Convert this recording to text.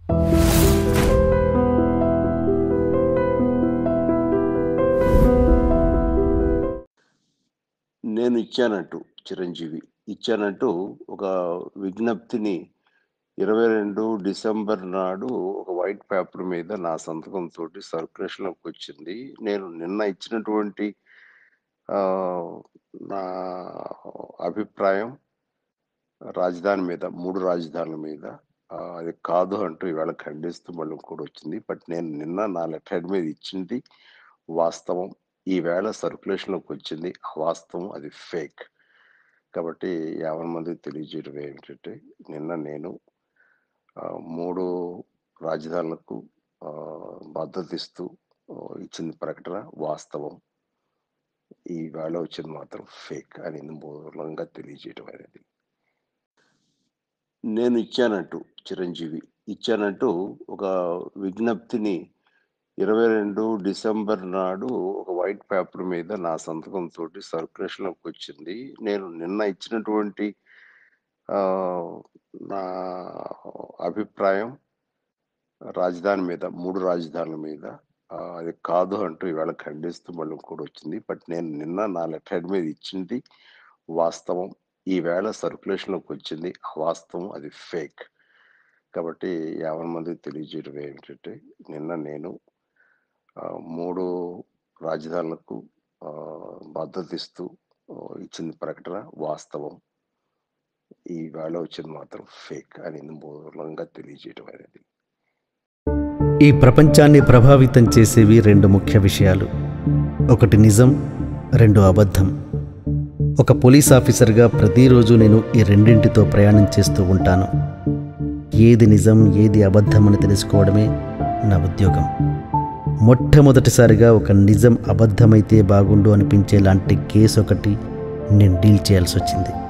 నేను ఇచ్చానంటూ చిరంజీవి ఇచ్చానంటూ ఒక విజ్ఞప్తిని ఇరవై రెండు డిసెంబర్ నాడు ఒక వైట్ పేపర్ మీద నా సంతకంతో సర్క్యులేషన్లోకి వచ్చింది నేను నిన్న ఇచ్చినటువంటి ఆ, నా అభిప్రాయం రాజధాని మీద మూడు రాజధానుల మీద ఆ, అది కాదు అంటూ ఈవేళ ఖండిస్తూ మళ్ళీ కూడా వచ్చింది బట్ నేను నిన్న నా లెటర్ హెడ్ మీద ఇచ్చింది వాస్తవం ఈవేళ సర్క్యులేషన్లోకి వచ్చింది వాస్తవం అది ఫేక్ కాబట్టి యాభై మందికి తెలియజేయడం ఏమిటంటే నిన్న నేను ఆ, మూడు రాజధానులకు ఆ, మద్దతు ఇస్తూ ఆ, ఇచ్చిన ప్రకటన వాస్తవం ఈ వేళ వచ్చింది మాత్రం ఫేక్ అని మూలంగా తెలియజేయడం అనేది నేను ఇచ్చానంటూ చిరంజీవి ఇచ్చానంటూ ఒక విజ్ఞప్తిని ఇరవై రెండు డిసెంబర్ నాడు ఒక వైట్ పేపర్ మీద నా సంతకంతో సర్క్యులేషన్లోకి వచ్చింది నేను నిన్న ఇచ్చినటువంటి ఆ, నా అభిప్రాయం రాజధాని మీద మూడు రాజధానుల మీద ఆ, అది కాదు అంటూ ఈవేళ ఖండిస్తూ మళ్ళీ కూడా వచ్చింది బట్ నేను నిన్న నా లెటర్ హెడ్ మీద ఇచ్చింది వాస్తవం ఈవేళ సర్క్యులేషన్లోకి వచ్చింది వాస్తవం అది ఫేక్ కాబట్టి యాభై మందికి తెలియజేయడం ఏమిటంటే నిన్న నేను ఆ, మూడు రాజధానులకు ఆ, మద్దతు ఇస్తూ ఆ, ఇచ్చిన ప్రకటన వాస్తవం ఈ వేళ వచ్చింది మాత్రం ఫేక్ అని మూలంగా తెలియజేయడం అనేది ఈ ప్రపంచాన్ని ప్రభావితం చేసేవి రెండు ముఖ్య విషయాలు ఒకటి నిజం రెండు అబద్ధం ఒక పోలీస్ ఆఫీసర్గా ప్రతిరోజు నేను ఈ రెండింటితో ప్రయాణం చేస్తూ ఉంటాను ఏది నిజం ఏది అబద్ధం అని తెలుసుకోవడమే నా ఉద్యోగం మొట్టమొదటిసారిగా ఒక నిజం అబద్ధమైతే బాగుండు అనిపించేలాంటి కేసు ఒకటి నేను డీల్ చేయాల్సి వచ్చింది